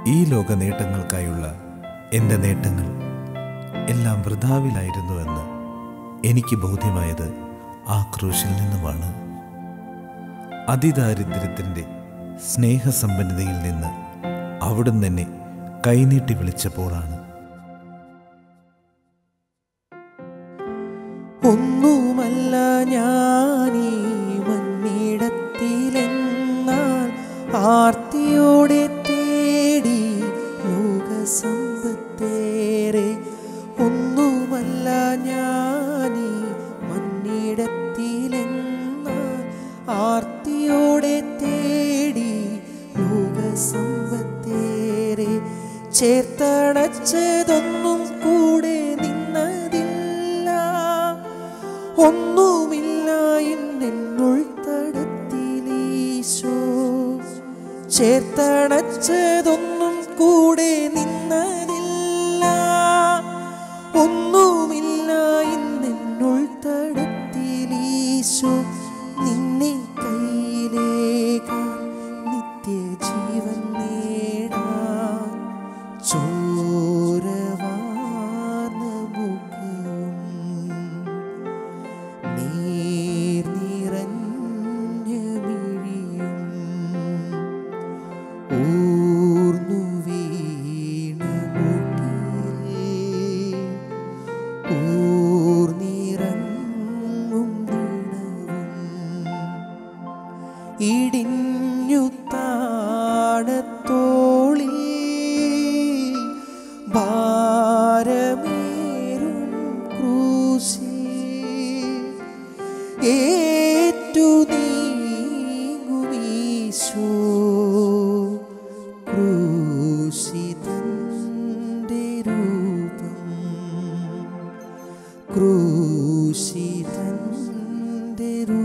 ഈ ലോക നേട്ടങ്ങൾക്കായുള്ള എൻ്റെ നേട്ടങ്ങൾ എല്ലാം വൃഥാവിലായിരുന്നുവെന്ന് എനിക്ക് ബോധ്യമായത് ആ ക്രൂശിൽ നിന്നുമാണ് അതിദാരിദ്ര്യത്തിൻ്റെ സ്നേഹസമ്പന്നതയിൽ നിന്ന് അവിടുന്ന് എന്നെ കൈനീട്ടി വിളിച്ചപ്പോഴാണ് ഒന്നുമല്ല ഞാനീ മണ്ണിടത്തിലെന്നാൽ ആർത്തിയോടെ തേടി ലോകസമ്പത്തേറെ ഒന്നുമല്ല ഞാനീ മണ്ണിടത്തിലെന്നാൽ ആർത്തിയോടെ തേടി ലോകസമ്പത്തേറെ ചേർത്തടച്ചതൊന്നും കൂടെ നിന്നതില്ല ഒന്നുമില്ല എന്നുൾ തടത്തിലീശോ ചേർത്തടച്ചതൊന്നും കൂടെ നിന്നതില്ല ഒന്നുമില്ല എന്നുൾ തടത്തിലീശോ നിന്നെ കയ്യിലേക്കാൻ നിത്യജീവൻ നേടാൻ ചോരവാർന്ന മുഖവും നീർ നിറഞ്ഞ മിഴിയും ഊർന്നു വീണ മുട്ടിൽ ഊർന്നിറങ്ങും ദിനവും ഇടിഞ്ഞു താണത്തോളിൽ ഭാരമേറും ക്രൂശിൽ ഏറ്റു നീങ്ങുമീശോ ക്രൂശിതന്റെ രൂപം ക്രൂശിതന്റെ രൂപം